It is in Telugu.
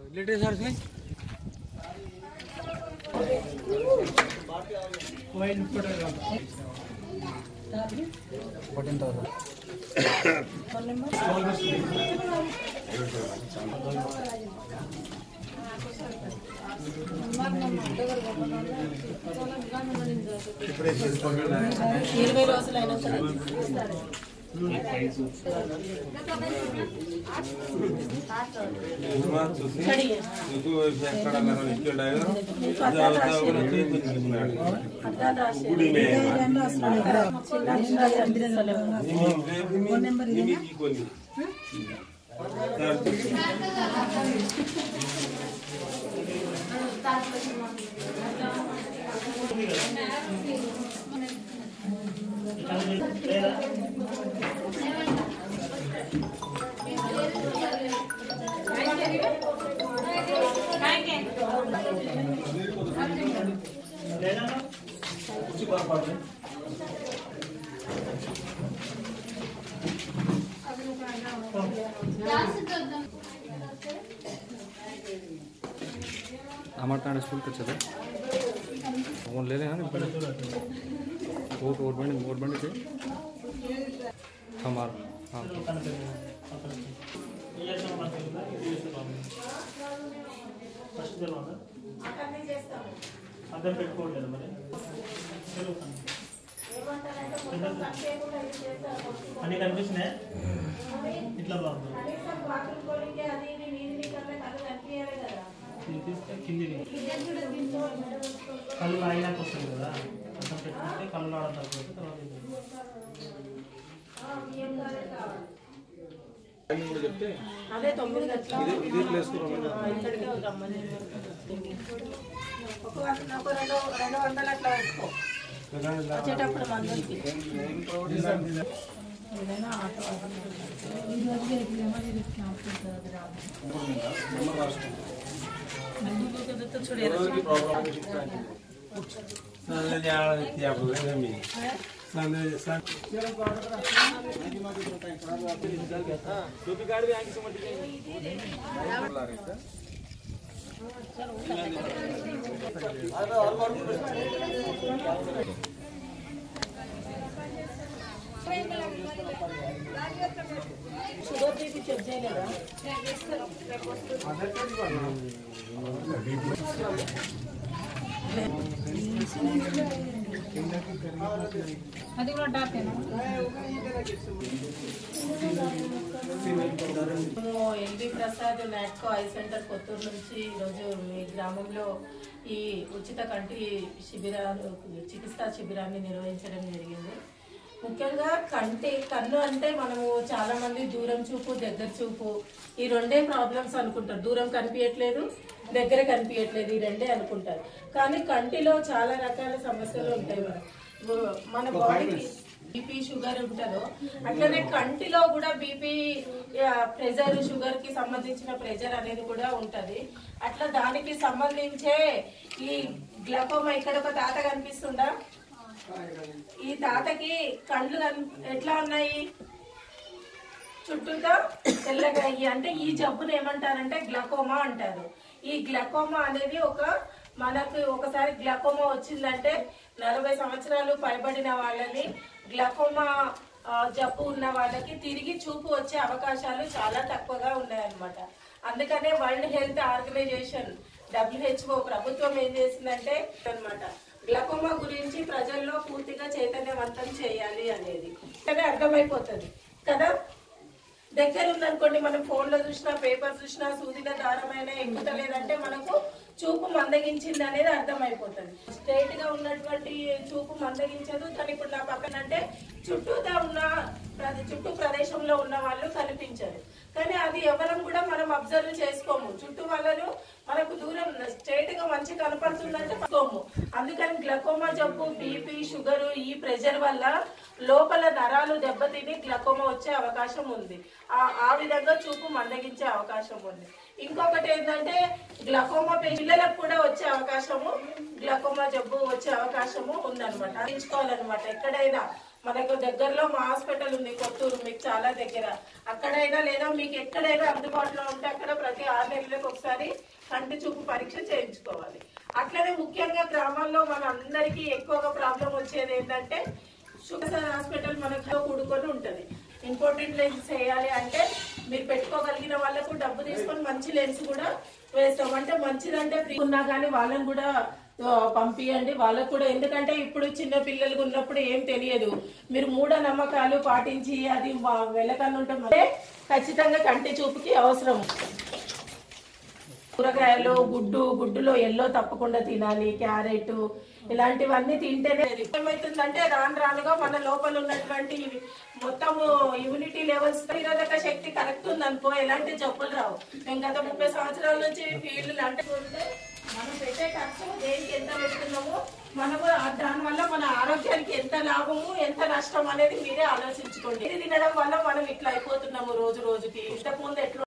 लेटेस्ट सर इसमें फोर्टीन थाउजेंड ఇరవై రోజులు అయినా సరే కడిగే. అర్థాలు రాసేది. हमारे टाइम स्कूल के चले वो ले लेना वो और बंड और बंड के हमारा हाँ అర్థం పెట్టుకోవట్లేదు మరి అన్ని కనిపిస్తున్నాయి ఇట్లా బాగుంది ఇది తీస్తే కిందికి కళ్ళు ఆగినాక వస్తుంది కదా అర్థం పెట్టుకుంటే కళ్ళు ఆడడం తగ్గుతుంది తర్వాత ఇది. అదే తొమ్మిది గంటల ఇక్కడికే రమ్మని ఒక వంద ఒక రెండు రెండు వందలు అట్లా పెట్టుకో వచ్చేటప్పుడు మందులకి ఏదైనా ఆటో షుగర్ బీపీ చెక్ చేయలేదా అది కూడా డాక్టేనా మేము LB Prasad Natco eye centre Kothuru నుంచి ఈరోజు మీ గ్రామంలో ఈ ఉచిత కంటి శిబిరాలు చికిత్సా శిబిరాన్ని నిర్వహించడం జరిగింది ముఖ్యంగా కంటి కన్ను అంటే మనము చాలా మంది దూరం చూపు దగ్గర చూపు ఈ రెండే ప్రాబ్లమ్స్ అనుకుంటారు దూరం కనిపించట్లేదు దగ్గర కనిపించట్లేదు ఈ రెండే అనుకుంటారు కానీ కంటిలో చాలా రకాల సమస్యలు ఉంటాయి మన మన బాడీకి బీపీ షుగర్ ఉంటుందో అట్లనే కంటిలో కూడా బీపీ ప్రెజర్ షుగర్ కి సంబంధించిన ప్రెజర్ అనేది కూడా ఉంటది అట్లా దానికి సంబంధించే ఈ గ్లకోమా ఇక్కడ ఒక తాత కనిపిస్తుందా ఈ తాతకి కళ్ళు కన్- ఎట్లా ఉన్నాయి చుట్టూతో తెల్లగా అయ్యి అంటే ఈ జబ్బును ఏమంటారంటే గ్లకోమా అంటారు ఈ గ్లకోమా అనేది ఒక మనకు ఒకసారి గ్లకోమా వచ్చిందంటే నలభై సంవత్సరాలు పైబడిన వాళ్ళని గ్లకోమా ఆ, జబ్బు ఉన్న వాళ్ళకి తిరిగి చూపు వచ్చే అవకాశాలు చాలా తక్కువగా ఉన్నాయన్నమాట అందుకనే వరల్డ్ హెల్త్ ఆర్గనైజేషన్ డబ్ల్యూహెచ్ఓ ప్రభుత్వం ఏం చేసిందంటే అన్నమాట గ్లకోమా గురించి ప్రజల్లో పూర్తిగా చైతన్యవంతం చేయాలి అనేది కానీ అర్థమైపోతుంది కదా దగ్గర ఉందనుకోండి మనం ఫోన్ లో చూసినా పేపర్ చూసినా సూదిలో దారమైన ఎక్కుతలేదంటే మనకు చూపు మందగించింది అనేది అర్థమైపోతుంది స్ట్రైట్ గా ఉన్నటువంటి చూపు మందగించదు కానీ ఇప్పుడు నా పక్కన అంటే చుట్టూతా ఉన్న ప్రదే- చుట్టూ ప్రదేశంలో ఉన్న వాళ్ళు కనిపించరు కానీ అది ఎవరం కూడా మనం అబ్జర్వ్ చేసుకోము చుట్టూ వాళ్ళను మనకు దూరం స్ట్రైట్ గా మంచి కనపడుతుందంటే పట్టుకోము అందుకని గ్లకోమా జబ్బు బీపీ షుగర్ ఈ ప్రెషర్ వల్ల లోపల నరాలు దెబ్బతిని గ్లకోమా వచ్చే అవకాశం ఉంది ఆ ఆ విధంగా చూపు మందగించే అవకాశం ఉంది ఇంకొకటి ఏంటంటే గ్లకోమా పిల్లలకు కూడా వచ్చే అవకాశము గ్లకోమా జబ్బు వచ్చే అవకాశము ఉందన్నమాట ఎంచుకోవాలన్నమాట ఎక్కడైనా మనకు దగ్గరలో మా హాస్పిటల్ ఉంది కొత్తూరు మీకు చాలా దగ్గర అక్కడైనా లేదా మీకు ఎక్కడైనా అందుబాటులో ఉంటే అక్కడ ప్రతి ఆరు నెలలకు ఒకసారి కంటి చూపు పరీక్ష చేయించుకోవాలి అట్లనే ముఖ్యంగా గ్రామాల్లో మన అందరికీ ఎక్కువగా ప్రాబ్లం వచ్చేది ఏంటంటే షుగర్ హాస్పిటల్ మనకు కూడుకొని ఉంటది ఇంపార్టెంట్ లెన్స్ వేయాలి అంటే మీరు పెట్టుకోగలిగిన వాళ్ళకు డబ్బు తీసుకొని మంచి లెన్స్ కూడా వేస్తాం అంటే మంచిదంటే ఫ్రీ ఉన్నా కానీ వాళ్ళని కూడా ఆ, పంపియండి వాళ్ళకు కూడా ఎందుకంటే ఇప్పుడు చిన్న పిల్లలు ఉన్నప్పుడు ఏం తెలియదు మీరు మూఢ నమ్మకాలు పాటించి అది వెళ్ళకన్నా ఉంటే అంటే ఖచ్చితంగా కంటి చూపుకి అవసరం కూరగాయలు గుడ్డు గుడ్డులో ఎల్లో తప్పకుండా తినాలి క్యారెట్ ఇలాంటివన్నీ తింటేనే ఏమవుతుందంటే రాను రానుగా మన లోపల ఉన్నటువంటి ఇవి మొత్తము ఇమ్యూనిటీ లెవెల్స్ నిరోధక శక్తి కరెక్ట్ ఉందనుకో ఎలాంటి జబ్బులు రావు మేము గత ముప్పై సంవత్సరాల నుంచి ఫీల్డ్ అంటే ఉంటే మనం పెట్టే ఖర్చు దేనికి ఎంత పెడుతున్నామో మనము దాని వల్ల మన ఆరోగ్యానికి ఎంత లాభము ఎంత నష్టం అనేది మీరే ఆలోచించుకోండి ఇది తినడం వల్ల మనం ఇట్లా అయిపోతున్నాము రోజు రోజుకి ఇంతకు ముందు ఎట్లా